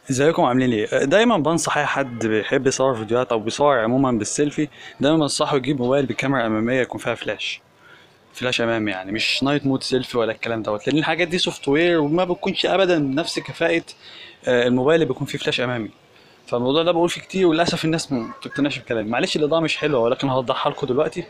ازيكم عاملين ايه دايما بنصح اي حد بيحب يصور فيديوهات او بيصور عموما بالسيلفي دايما بنصحه يجيب موبايل بكاميرا اماميه يكون فيها فلاش فلاش امامي يعني مش نايت مود سيلفي ولا الكلام دوت لان الحاجات دي سوفت وير وما بتكونش ابدا نفس كفاءه آه، الموبايل اللي بيكون فيه فلاش امامي فالموضوع ده بقول فيه كتير وللاسف الناس ما بتقتنعش بكلامي معلش الاضاءه مش حلوه ولكن هوضحها لكم دلوقتي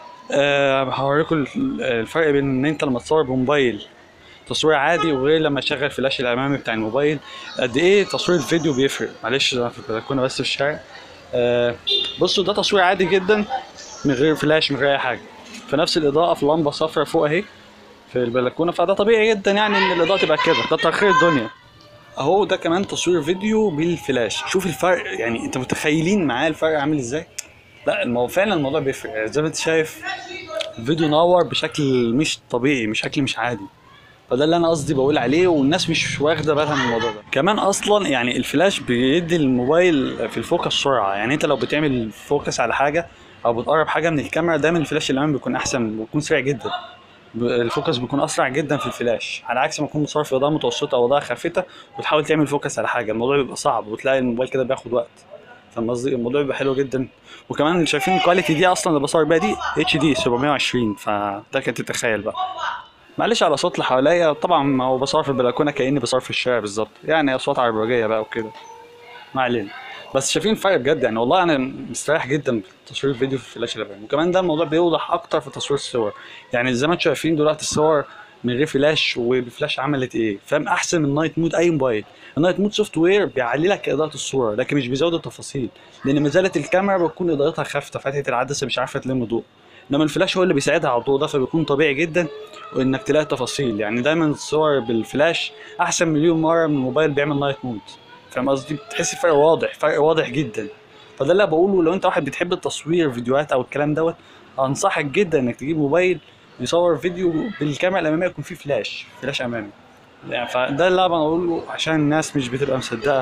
أه هوريكم ال- الفرق بين ان انت لما تصور بموبايل تصوير عادي وغير لما اشغل فلاش الامامي بتاع الموبايل قد ايه تصوير الفيديو بيفرق معلش انا في البلكونه بس في الشارع آه بصوا ده تصوير عادي جدا من غير فلاش من غير اي حاجه في نفس الاضاءه في لمبه صفرا فوق اهي في البلكونه فده طبيعي جدا يعني ان الاضاءه تبقى كده ده تاخير الدنيا اهو ده كمان تصوير فيديو بالفلاش شوف الفرق يعني انت متخيلين معايا الفرق عامل ازاي لا المو... فعلا الموضوع بيفرق يعني زي ما انت شايف الفيديو نور بشكل مش طبيعي بشكل مش عادي فده اللي انا قصدي بقول عليه والناس مش واخده بالها من الموضوع ده كمان اصلا يعني الفلاش بيدي الموبايل في الفوكس سرعه يعني انت لو بتعمل فوكس على حاجه او بتقرب حاجه من الكاميرا دايما الفلاش اللي بيكون احسن بيكون سريع جدا ب- الفوكس بيكون اسرع جدا في الفلاش على عكس ما تكون مصور في اضاءه متوسطه او اضاءه خافته وتحاول تعمل فوكس على حاجه الموضوع بيبقى صعب وتلاقي الموبايل كده بياخد وقت فاهم قصدي الموضوع بيبقى حلو جدا وكمان شايفين الكواليتي دي اصلا اللي بصور بيها دي اتش دي 720 فده كنت تتخيل بقى معلش على صوت اللي حواليا طبعا ما هو بصور في البلكونه كاني بصور في الشارع بالظبط يعني اصوات عربجيه بقى وكده ما علينا بس شايفين الفرق بجد يعني والله انا مستريح جدا بتصوير الفيديو في الفلاش الامامي وكمان ده الموضوع بيوضح اكتر في تصوير الصور يعني زي ما انتم شايفين دلوقتي الصور من غير فلاش وبفلاش عملت ايه فاهم احسن من نايت مود اي موبايل النايت مود سوفت وير بيعلي لك اضاءه الصوره لكن مش بيزود التفاصيل لان ما زالت الكاميرا بتكون اضاءتها خافته فتحه العدسه مش عارفه تلم ضوء انما الفلاش هو اللي بيساعدها على الضوء ده فبيكون طبيعي جدا وانك تلاقي تفاصيل يعني دايما الصور بالفلاش احسن مليون مره من الموبايل بيعمل نايت مود فاهم قصدي بتحس فرق واضح فرق واضح جدا فده اللي أنا بقوله لو انت واحد بتحب التصوير فيديوهات او الكلام دوت انصحك جدا انك تجيب موبايل يصور فيديو بالكاميرا الاماميه يكون فيه فلاش فلاش امامي يعني فده اللي انا بقوله عشان الناس مش بتبقى مصدقه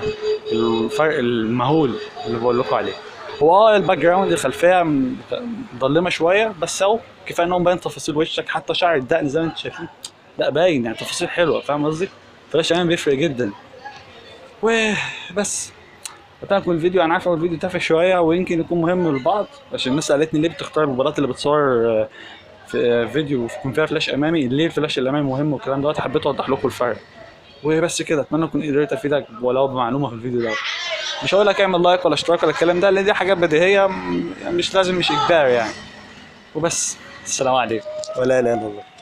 الفرق المهول اللي بقول لكم عليه هو اه الباك جراوند الخلفيه م- مظلمه شويه بس اهو كفايه ان هو باين تفاصيل وشك حتى شعر الدقن زي ما انتم شايفين لا باين يعني تفاصيل حلوه فاهم قصدي؟ فلاش امامي بيفرق جدا وبس اتمنى يكون الفيديو انا عارف ان الفيديو تافه شويه ويمكن يكون مهم للبعض عشان الناس سالتني ليه بتختار الموبايلات اللي بتصور آه، في آه، فيديو يكون فيها فلاش امامي ليه الفلاش الامامي مهم والكلام دوت حبيت اوضح لكم الفرق وبس كده اتمنى اكون قدرت افيدك ولو بمعلومه في الفيديو ده مش هقول لك اعمل لايك ولا اشتراك ولا الكلام ده لان دي حاجات بديهيه م- مش لازم مش اجباري يعني وبس السلام عليكم ولا اله الا الله